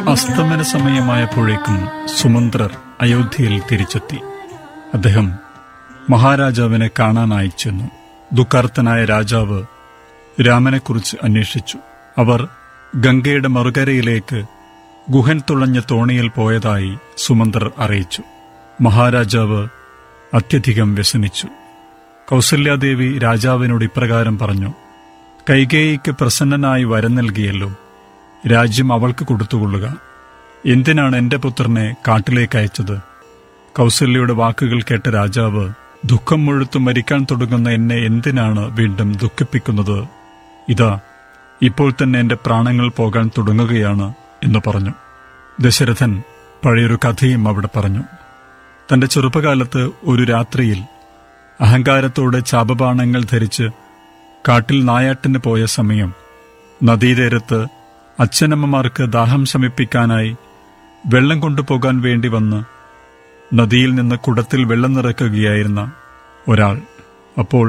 അസ്തമന സമയമായപ്പോഴേക്കും സുമന്ത്രർ അയോധ്യയിൽ തിരിച്ചെത്തി അദ്ദേഹം മഹാരാജാവിനെ കാണാനായി ചെന്നു ദുഃഖാർത്തനായ രാജാവ് രാമനെക്കുറിച്ച് അന്വേഷിച്ചു അവർ ഗംഗയുടെ മറുകരയിലേക്ക് ഗുഹൻ തുളഞ്ഞ തോണിയിൽ പോയതായി സുമന്ത്രർ അറിയിച്ചു മഹാരാജാവ് അത്യധികം വ്യസനിച്ചു കൗസല്യാദേവി രാജാവിനോട് ഇപ്രകാരം പറഞ്ഞു കൈകേയിക്ക് പ്രസന്നനായി വരം നൽകിയല്ലോ രാജ്യം അവൾക്ക് കൊടുത്തുകൊള്ളുക എന്തിനാണ് എന്റെ പുത്രനെ കാട്ടിലേക്ക് അയച്ചത് കൗസല്യയുടെ വാക്കുകൾ കേട്ട രാജാവ് ദുഃഖം മുഴുത്തു മരിക്കാൻ തുടങ്ങുന്ന എന്നെ എന്തിനാണ് വീണ്ടും ദുഃഖിപ്പിക്കുന്നത് ഇതാ ഇപ്പോൾ തന്നെ എന്റെ പ്രാണങ്ങൾ പോകാൻ തുടങ്ങുകയാണ് എന്ന് പറഞ്ഞു ദശരഥൻ പഴയൊരു കഥയും അവിടെ പറഞ്ഞു തന്റെ ചെറുപ്പകാലത്ത് ഒരു രാത്രിയിൽ അഹങ്കാരത്തോടെ ചാപബാണങ്ങൾ ധരിച്ച് കാട്ടിൽ നായാട്ടിന് പോയ സമയം നദീതീരത്ത് അച്ഛനമ്മമാർക്ക് ദാഹം ശമിപ്പിക്കാനായി വെള്ളം കൊണ്ടുപോകാൻ വേണ്ടി വന്ന് നദിയിൽ നിന്ന് കുടത്തിൽ വെള്ളം നിറയ്ക്കുകയായിരുന്ന ഒരാൾ അപ്പോൾ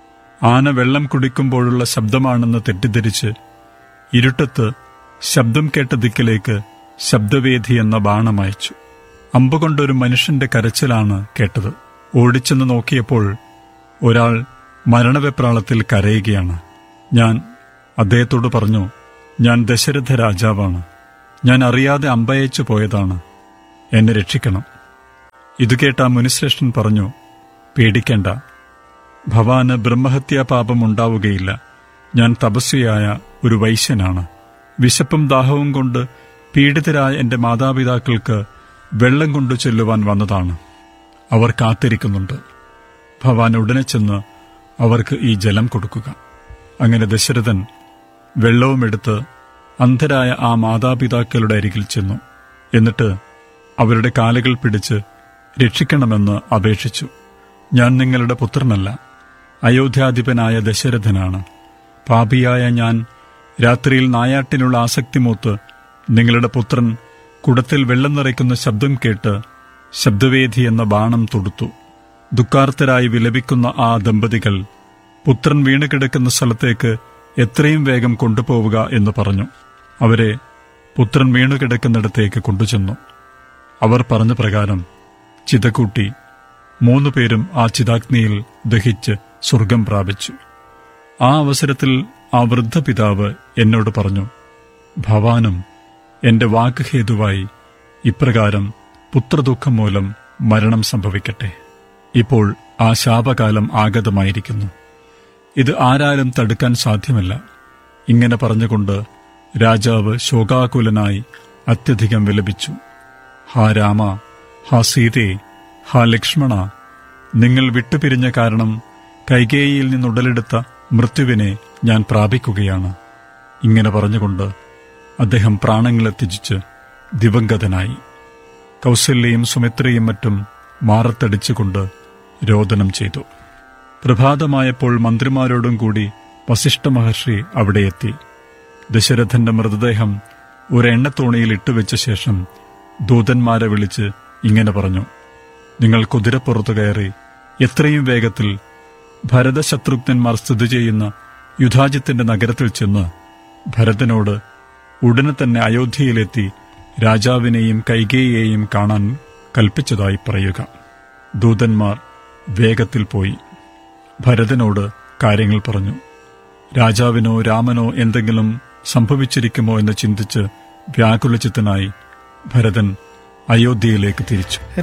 ആന വെള്ളം കുടിക്കുമ്പോഴുള്ള ശബ്ദമാണെന്ന് തെറ്റിദ്ധരിച്ച് ഇരുട്ടത്ത് ശബ്ദം കേട്ട ദിക്കിലേക്ക് ശബ്ദവേദി എന്ന ബാണം അയച്ചു അമ്പുകൊണ്ടൊരു മനുഷ്യന്റെ കരച്ചിലാണ് കേട്ടത് ഓടിച്ചെന്ന് നോക്കിയപ്പോൾ ഒരാൾ മരണവെപ്രാളത്തിൽ കരയുകയാണ് ഞാൻ അദ്ദേഹത്തോട് പറഞ്ഞു ഞാൻ ദശരഥ രാജാവാണ് ഞാൻ അറിയാതെ അമ്പയച്ചു പോയതാണ് എന്നെ രക്ഷിക്കണം ഇത് കേട്ട ആ മുനിശ്രേഷ്ഠൻ പറഞ്ഞു പേടിക്കേണ്ട ഭവാന് ബ്രഹ്മഹത്യാ പാപം ഉണ്ടാവുകയില്ല ഞാൻ തപസ്വിയായ ഒരു വൈശ്യനാണ് വിശപ്പും ദാഹവും കൊണ്ട് പീഡിതരായ എന്റെ മാതാപിതാക്കൾക്ക് വെള്ളം കൊണ്ടു ചെല്ലുവാൻ വന്നതാണ് അവർ കാത്തിരിക്കുന്നുണ്ട് ഭവാൻ ഉടനെ ചെന്ന് അവർക്ക് ഈ ജലം കൊടുക്കുക അങ്ങനെ ദശരഥൻ വെള്ളവുമെടുത്ത് അന്ധരായ ആ മാതാപിതാക്കളുടെ അരികിൽ ചെന്നു എന്നിട്ട് അവരുടെ കാലുകൾ പിടിച്ച് രക്ഷിക്കണമെന്ന് അപേക്ഷിച്ചു ഞാൻ നിങ്ങളുടെ പുത്രനല്ല അയോധ്യാധിപനായ ദശരഥനാണ് പാപിയായ ഞാൻ രാത്രിയിൽ നായാട്ടിനുള്ള ആസക്തി മൂത്ത് നിങ്ങളുടെ പുത്രൻ കുടത്തിൽ വെള്ളം നിറയ്ക്കുന്ന ശബ്ദം കേട്ട് ശബ്ദവേദി എന്ന ബാണം തൊടുത്തു ദുഃഖാർത്തരായി വിലപിക്കുന്ന ആ ദമ്പതികൾ പുത്രൻ വീണുകിടക്കുന്ന സ്ഥലത്തേക്ക് എത്രയും വേഗം കൊണ്ടുപോവുക എന്ന് പറഞ്ഞു അവരെ പുത്രൻ വീണുകിടക്കുന്നിടത്തേക്ക് കൊണ്ടുചെന്നു അവർ പറഞ്ഞ പ്രകാരം ചിതകൂട്ടി മൂന്നു പേരും ആ ചിതാഗ്നിയിൽ ദഹിച്ച് സ്വർഗം പ്രാപിച്ചു ആ അവസരത്തിൽ ആ വൃദ്ധപിതാവ് എന്നോട് പറഞ്ഞു ഭവാനും എന്റെ വാക്ക് ഹേതുവായി ഇപ്രകാരം പുത്രദുഃഖം മൂലം മരണം സംഭവിക്കട്ടെ ഇപ്പോൾ ആ ശാപകാലം ആഗതമായിരിക്കുന്നു ഇത് ആരാലും തടുക്കാൻ സാധ്യമല്ല ഇങ്ങനെ പറഞ്ഞുകൊണ്ട് രാജാവ് ശോകാകുലനായി അത്യധികം വിലപിച്ചു ഹാ രാമ ഹാ സീതേ ഹാ ലക്ഷ്മണ നിങ്ങൾ വിട്ടുപിരിഞ്ഞ കാരണം കൈകേയിയിൽ നിന്നുടലെടുത്ത മൃത്യുവിനെ ഞാൻ പ്രാപിക്കുകയാണ് ഇങ്ങനെ പറഞ്ഞുകൊണ്ട് അദ്ദേഹം പ്രാണങ്ങളെ ത്യജിച്ച് ദിവംഗതനായി കൗസല്യയും സുമിത്രയും മറ്റും മാറത്തടിച്ചുകൊണ്ട് രോദനം ചെയ്തു പ്രഭാതമായപ്പോൾ മന്ത്രിമാരോടും കൂടി വസിഷ്ഠ മഹർഷി അവിടെ എത്തി ദശരഥന്റെ മൃതദേഹം ഒരു എണ്ണത്തോണിയിൽ ഇട്ടുവെച്ച ശേഷം ദൂതന്മാരെ വിളിച്ച് ഇങ്ങനെ പറഞ്ഞു നിങ്ങൾ കുതിരപ്പുറത്തു കയറി എത്രയും വേഗത്തിൽ ഭരതശത്രുഘ്നന്മാർ സ്ഥിതി ചെയ്യുന്ന യുധാജിത്തിന്റെ നഗരത്തിൽ ചെന്ന് ഭരതനോട് ഉടനെ തന്നെ അയോധ്യയിലെത്തി രാജാവിനെയും കൈകേയെയും കാണാൻ കൽപ്പിച്ചതായി പറയുക ദൂതന്മാർ വേഗത്തിൽ പോയി ഭരതനോട് കാര്യങ്ങൾ പറഞ്ഞു രാജാവിനോ രാമനോ എന്തെങ്കിലും സംഭവിച്ചിരിക്കുമോ എന്ന് ചിന്തിച്ച് വ്യാകുലചിത്തനായി ഭരതൻ അയോധ്യയിലേക്ക് തിരിച്ചു